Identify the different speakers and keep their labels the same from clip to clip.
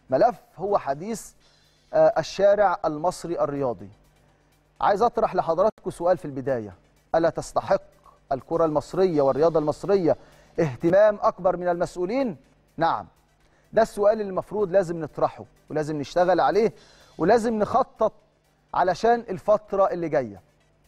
Speaker 1: ملف هو حديث آه، الشارع المصري الرياضي عايز اطرح لحضراتكم سؤال في البدايه الا تستحق الكره المصريه والرياضه المصريه اهتمام اكبر من المسؤولين نعم ده السؤال اللي المفروض لازم نطرحه ولازم نشتغل عليه ولازم نخطط علشان الفتره اللي جايه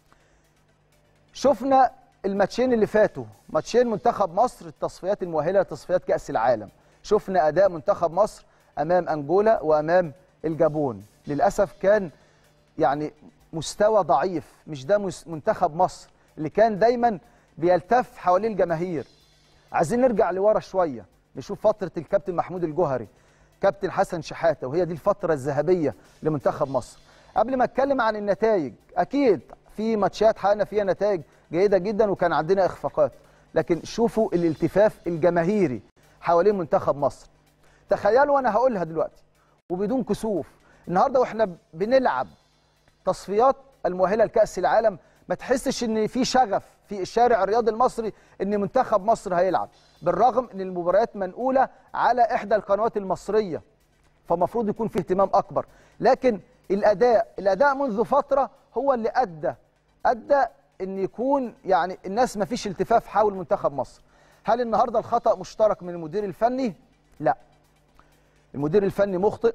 Speaker 1: شفنا الماتشين اللي فاتوا ماتشين منتخب مصر التصفيات المؤهله لتصفيات كاس العالم شفنا اداء منتخب مصر امام انجولا وامام الجابون للاسف كان يعني مستوى ضعيف مش ده مس- منتخب مصر اللي كان دايما بيلتف حوالين الجماهير عايزين نرجع لورا شويه نشوف فتره الكابتن محمود الجوهري كابتن حسن شحاته وهي دي الفتره الذهبيه لمنتخب مصر قبل ما اتكلم عن النتائج اكيد في ماتشات حققنا فيها نتائج جيده جدا وكان عندنا اخفاقات لكن شوفوا الالتفاف الجماهيري حوالين منتخب مصر تخيلوا انا هقولها دلوقتي وبدون كسوف النهارده واحنا بنلعب تصفيات المؤهله لكاس العالم ما تحسش ان في شغف في الشارع الرياضي المصري ان منتخب مصر هيلعب بالرغم ان المباريات منقوله على احدى القنوات المصريه فمفروض يكون في اهتمام اكبر لكن الاداء الاداء منذ فتره هو اللي ادى ادى ان يكون يعني الناس ما فيش التفاف حول منتخب مصر هل النهارده الخطا مشترك من المدير الفني لا المدير الفني مخطئ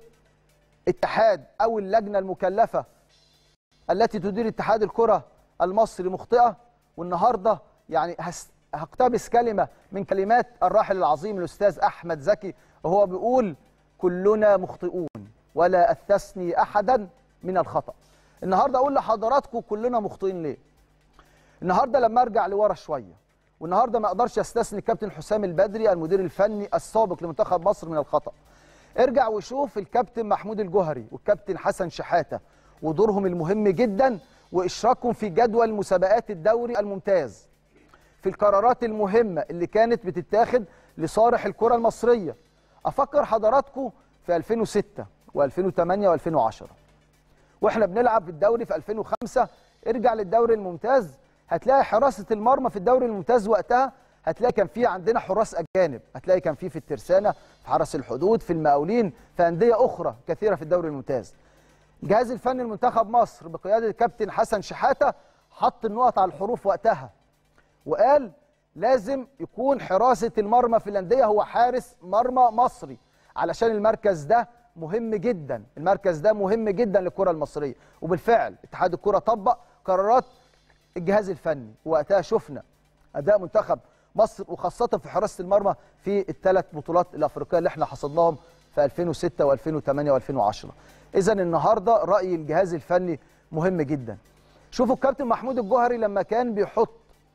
Speaker 1: اتحاد او اللجنه المكلفه التي تدير اتحاد الكره المصري مخطئه والنهارده يعني هس- هقتبس كلمه من كلمات الراحل العظيم الاستاذ احمد زكي وهو بيقول كلنا مخطئون ولا استثني احدا من الخطا النهارده اقول لحضراتكم كلنا مخطئين ليه النهارده لما ارجع لورا شويه والنهارده ما اقدرش استثني الكابتن حسام البدري المدير الفني السابق لمنتخب مصر من الخطا ارجع وشوف الكابتن محمود الجوهري والكابتن حسن شحاته ودورهم المهم جدا واشراكهم في جدول مسابقات الدوري الممتاز في القرارات المهمه اللي كانت بتتاخد لصالح الكره المصريه افكر حضراتكم في 2006 و2008 و2010 واحنا بنلعب في الدوري في 2005 ارجع للدوري الممتاز هتلاقي حراسه المرمى في الدوري الممتاز وقتها هتلاقي كان في عندنا حراس اجانب هتلاقي كان في في الترسانه في حرس الحدود في المقاولين في انديه اخرى كثيره في الدوري الممتاز الجهاز الفني لمنتخب مصر بقياده الكابتن حسن شحاته حط النقط على الحروف وقتها وقال لازم يكون حراسه المرمى في الانديه هو حارس مرمى مصري علشان المركز ده مهم جدا المركز ده مهم جدا للكره المصريه وبالفعل اتحاد الكره طبق قرارات الجهاز الفني وقتها شفنا اداء منتخب مصر وخاصه في حراسه المرمى في الثلاث بطولات الافريقيه اللي احنا حصدناهم في 2006 و2008 و2010 اذا النهارده راي الجهاز الفني مهم جدا شوفوا الكابتن محمود الجوهري لما كان بيحط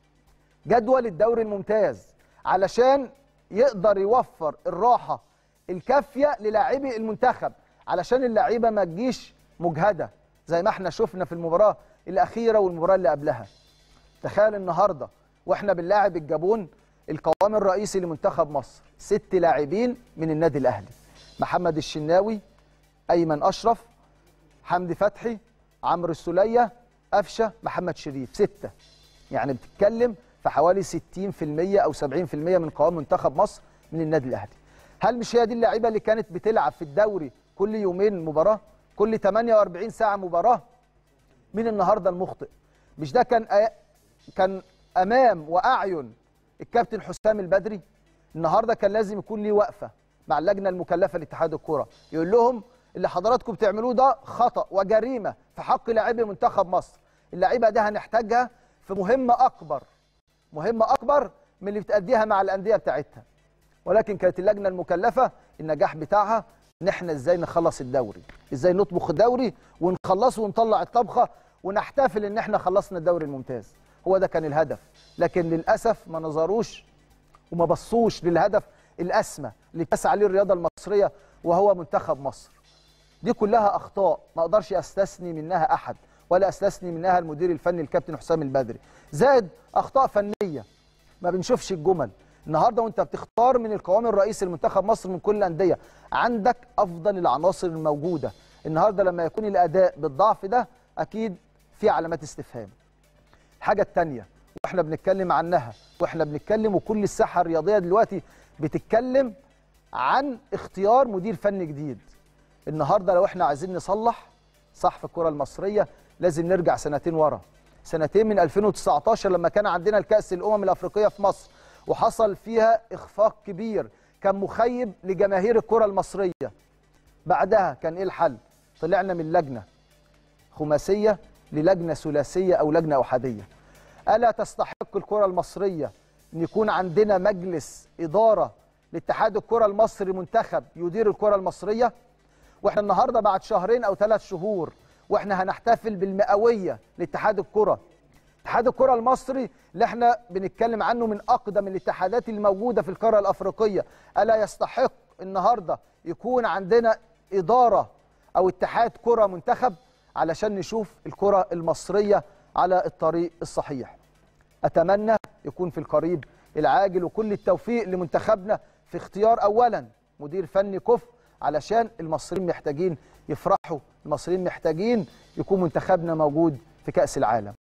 Speaker 1: جدول الدوري الممتاز علشان يقدر يوفر الراحه الكافيه للاعبي المنتخب علشان اللعيبه ما تجيش مجهده زي ما احنا شفنا في المباراه الاخيره والمباراه اللي قبلها تخيل النهارده واحنا بنلاعب الجابون القوام الرئيسي لمنتخب مصر ست لاعبين من النادي الاهلي محمد الشناوي ايمن اشرف حمدي فتحي عمرو السوليه قفشه محمد شريف سته يعني بتتكلم في حوالي 60% او 70% من قوام منتخب مصر من النادي الاهلي هل مش هي دي اللعيبه اللي كانت بتلعب في الدوري كل يومين مباراه كل 48 ساعه مباراه مين النهارده المخطئ مش ده كان أ... كان امام واعين الكابتن حسام البدري النهارده كان لازم يكون ليه وقفه مع اللجنه المكلفه لاتحاد الكره يقول لهم اللي حضراتكم بتعملوه ده خطا وجريمه في حق لاعبي منتخب مصر اللعيبه دي هنحتاجها في مهمه اكبر مهمه اكبر من اللي بتأديها مع الانديه بتاعتها ولكن كانت اللجنه المكلفه النجاح بتاعها ان احنا ازاي نخلص الدوري ازاي نطبخ الدوري ونخلصه ونطلع الطبخه ونحتفل ان احنا خلصنا الدوري الممتاز هو ده كان الهدف لكن للاسف ما نظروش وما بصوش للهدف الاسمى اللي تسعى عليه الرياضه المصريه وهو منتخب مصر دي كلها اخطاء ما اقدرش استثني منها احد ولا استثني منها المدير الفني الكابتن حسام البدري زائد اخطاء فنيه ما بنشوفش الجمل النهارده وانت بتختار من القوام الرئيسي لمنتخب مصر من كل الانديه عندك افضل العناصر الموجوده النهارده لما يكون الاداء بالضعف ده اكيد في علامات استفهام الحاجه الثانيه واحنا بنتكلم عنها واحنا بنتكلم وكل الساحه الرياضيه دلوقتي بتتكلم عن اختيار مدير فني جديد النهارده لو احنا عايزين نصلح صح في الكره المصريه لازم نرجع سنتين ورا سنتين من 2019 لما كان عندنا الكاس الامم الافريقيه في مصر وحصل فيها اخفاق كبير كان مخيب لجماهير الكره المصريه بعدها كان ايه الحل طلعنا من لجنه خماسيه للجنه ثلاثيه او لجنه احاديه الا تستحق الكره المصريه ان يكون عندنا مجلس اداره لاتحاد الكره المصري منتخب يدير الكره المصريه واحنا النهارده بعد شهرين او ثلاث شهور واحنا هنحتفل بالمئويه لاتحاد الكره اتحاد الكره المصري اللي احنا بنتكلم عنه من اقدم الاتحادات الموجوده في القاره الافريقيه الا يستحق النهارده يكون عندنا اداره او اتحاد كره منتخب علشان نشوف الكره المصريه على الطريق الصحيح اتمنى يكون في القريب العاجل وكل التوفيق لمنتخبنا في اختيار اولا مدير فني كفء علشان المصريين محتاجين يفرحوا المصريين محتاجين يكون منتخبنا موجود في كاس العالم